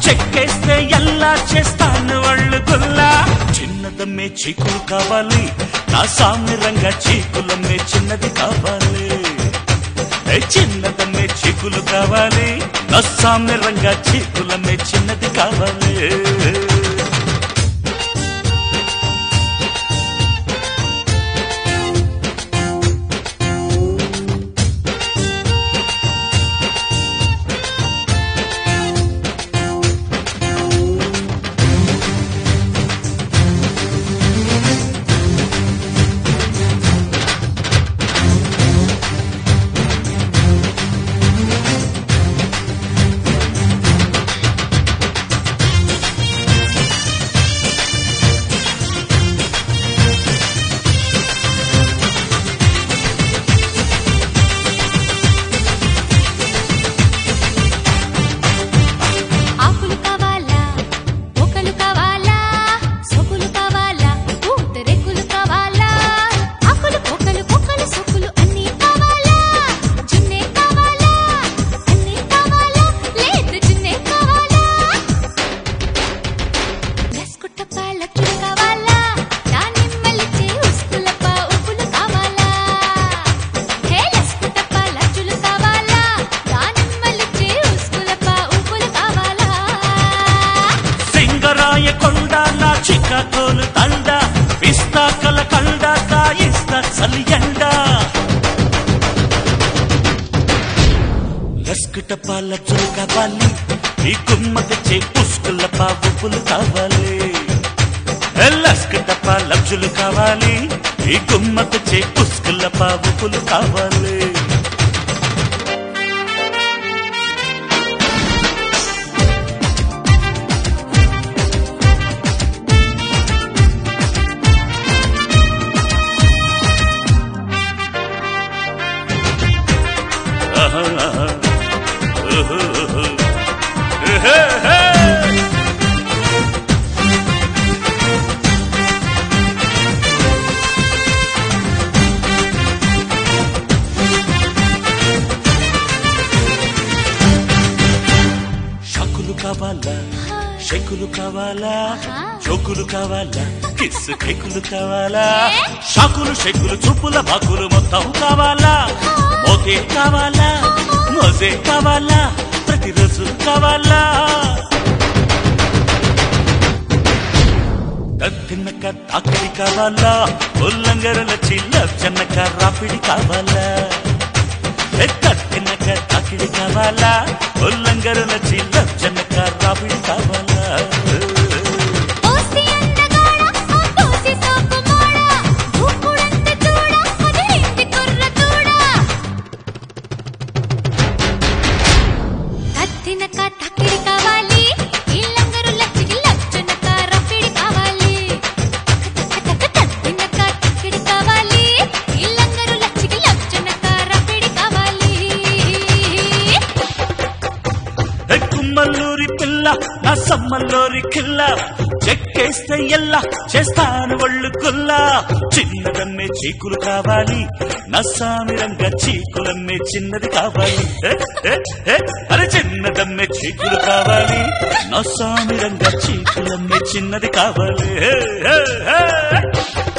చెక్కేస్తే ఎలా చేస్తాను వాళ్ళు గుల్లా చిన్నదమ్మే చీకులు కావాలి నా సామ్యంగా చీకులమ్మే చిన్నది కావాలి ఏ చిన్నదమ్మే చీకులు కావాలి నా సామ్యంగా చీకులమ్మే చిన్నది కావాలి ఆకులు కావాలా మొక్కలు కావాలా సొకులు కావాలా పూతరేకులు కావాలా ఆకులు మొక్కలు మొక్కలు సొకులు అన్నీ కావాలా జున్నే కావాలా అన్నీ కావాలా లేదు జున్నే కావాలా లస్కుట్టప్ప లక్కులు కావాలా దానిమ్మలిచ్చే ఉస్కులప్ప ఉప్పులు కావాలా హే లస్కుట్టప్ప లచ్చులు కావాలా దానిమ్మలిచ్చే ఉస్కులప్ప ఉప్పులు కావాలా సింగరాయ కొండ నా చిక్కతోలు తండ పిస్తా కల కండ కాయిస్తా చలియండ లస్కుట పాలచులు కావాలి ఈ కుమ్మకచ్చే పుష్కుల పావుపులు కావాలి ఏ లస్కుట పాలచులు కావాలి ఈ కుమ్మకచ్చే పుష్కుల పావుపులు కావాలి షకులు కావాలా షెకులు కావాలా చోకులు కావాలా కిస్ కేకులు కావాలా షాకులు షెకులు చూపుల బాకులు మొత్తం కావాలా మోతే కావాలా మోజే కావాలా ప్రతిరోజు కావాలా తిన్నక తాకిడి కావాలా ఉల్లంగరల చిల్ల చెన్నక రాపిడి కావాలా తిన్నక తాకిడి కావాలా ఉల్లంగరల చిల్ల చెన్నక రాపిడి కావాలా ఓసి అందగాడ ఆ తోసి సోకు మోడ ఊపుడంత చూడ అదిరింది కుర్ర చూడ కత్తినక తక్కిడి కావాలి ఇల్లంగరు లచ్చికి లచ్చనక రపిడి కావాలి కత్తినక తక్కిడి కావాలి ఇల్లంగరు లచ్చికి లచ్చనక రపిడి కావాలి ఏ కుమ్మల్లూరి పిల్ల నా సమ్మల్లూరి కిల్ల చెక్కేస్తే ఎల్లా చేస్తాను ఒళ్ళు కుల్లా చిన్నదమ్మే చీకులు కావాలి నా సామిరంగా చీకులమ్మే చిన్నది కావాలి ఏ, ఏ, ఏ, అరే చిన్నదమ్మే చీకులు కావాలి నా సామిరంగా చీకులమ్మే చిన్నది కావాలి ఏ, ఏ, ఏ.